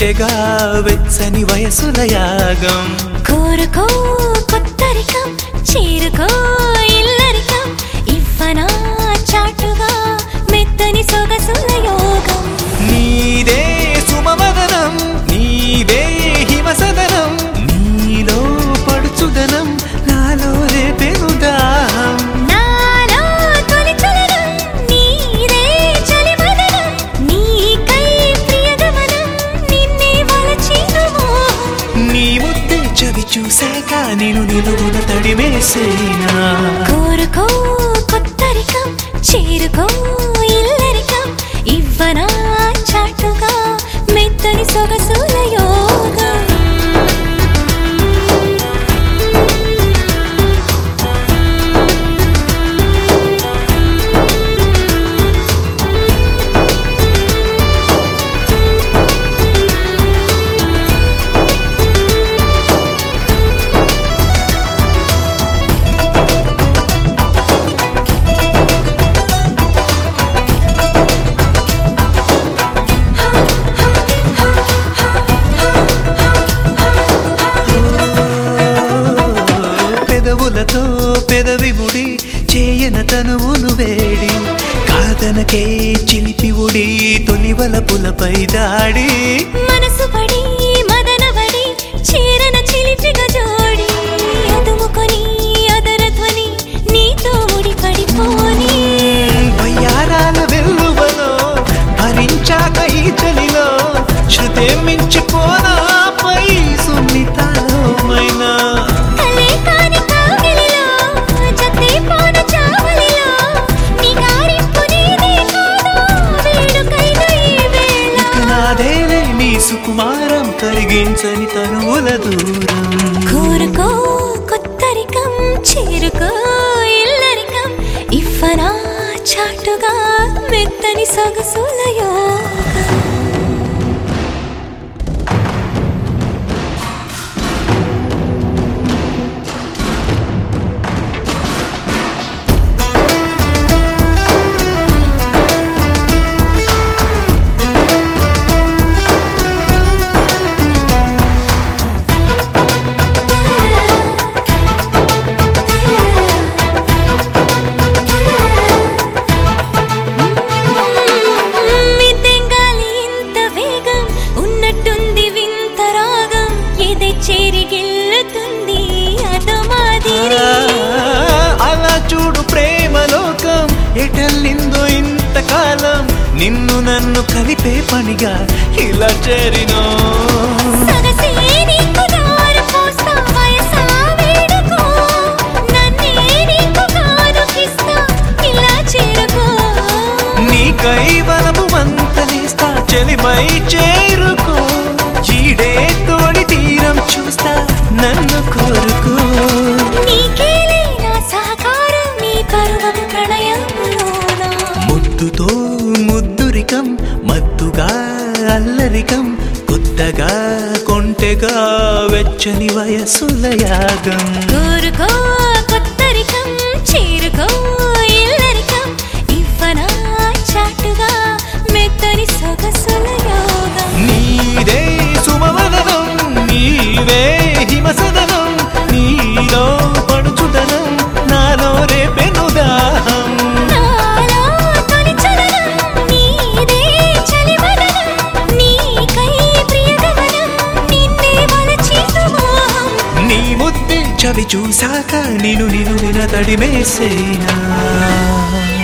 కొంటెగా వెచ్చని వయసుల యాగం కోరుకో కొత్తరికం చేరుకో ఇల్లరికం ఇవ్వనా చాటుగా మెత్తని సొగసుల యోగం నీదే సుమవదనం నీవే హిమసదనం నీలో పడుచుదనం నాలో రేపెను దాహం నాలో తొలి చలనం నీదే చలిమదనం నీకై ప్రియగమనం నిన్నే వలచిన మోహం నీ ముద్దే చవి చూశాక నేను నిలువున తడిమేసేనా కోరుకో కొత్తరికం చేరుకో ఇల్లరికం ఇవ్వనా చాటుగా మెత్తని సొగసుల యోగం పెదవులతో పెదవి ముడి చేయన తనువును వేడి కాదనకే చిలిపి ఉడి తొలివల పులపై దాడి మనసు పడి మదనబడి చీరన చిలిపిగా జోడి అదుముకొని అదర ధ్వని నీతో పడిపోని వయ్యారాల వెల్లువలో భరించాక ఈ చలిలో శృతే మించిపోనా పై సున్నితాలో మైనా కలే కాని కాగిలిలో జతే పోన చావలిలో నిగారింపు నీదే కాదా వేడుకైన ఈ వేళ నాదేలే నీ సుకుమారం కరిగించని తనువుల దూరం కోరుకో కొత్తరికం చేరుకో ఇల్లరికం ఇవ్వనా చాటుగా మెత్తని సొగసుల యోగం మిద్దెంగాలి ఇంత వేగం ఉన్నట్టుంది వింత రాగం ఎదే చేరి గెల్లుతుంది అదో మాదిరి అలా చూడు ప్రేమ లోకం ఎటల్లిందో ఇంతకాలం నిన్ను నన్ను కలిపే పనిగా ఇలా చేరినో సగసే నీకు దారి పోస్తా వయసా వేడుకో నన్నే నీకు కానుకిస్తా ఇలా చేరుకో నీకై బలము మంతలిస్తా చెలిమై చేరుకో చీడే తోడి తీరం చూస్తా నన్ను కోరుకో నీకేలే నా సహకారం నీ పర్వత ప్రణయంలోనా ముద్దుతో ముద్దురికం మత్తుగా అల్లరికం కొత్తగా కొంటెగా వెచ్చని వయసుల యాగం కోరుకో కొత్తరికం చేరుకో ఇల్లరికం ఇవ్వనా చాటుగా మెత్తని సొగసుల యోగం నీదే సుమవదనం నీవే హిమసదనం నీలో పడుచుదనం నాలో రేపెను దాహం నాలో తొలి చలనం నీదే చలివదనం నీకై ప్రియగమనం నిన్నే వలచిన మోహం నీ ముద్దే చవి చూశాక నేను నిలువిన తడిమేసేనా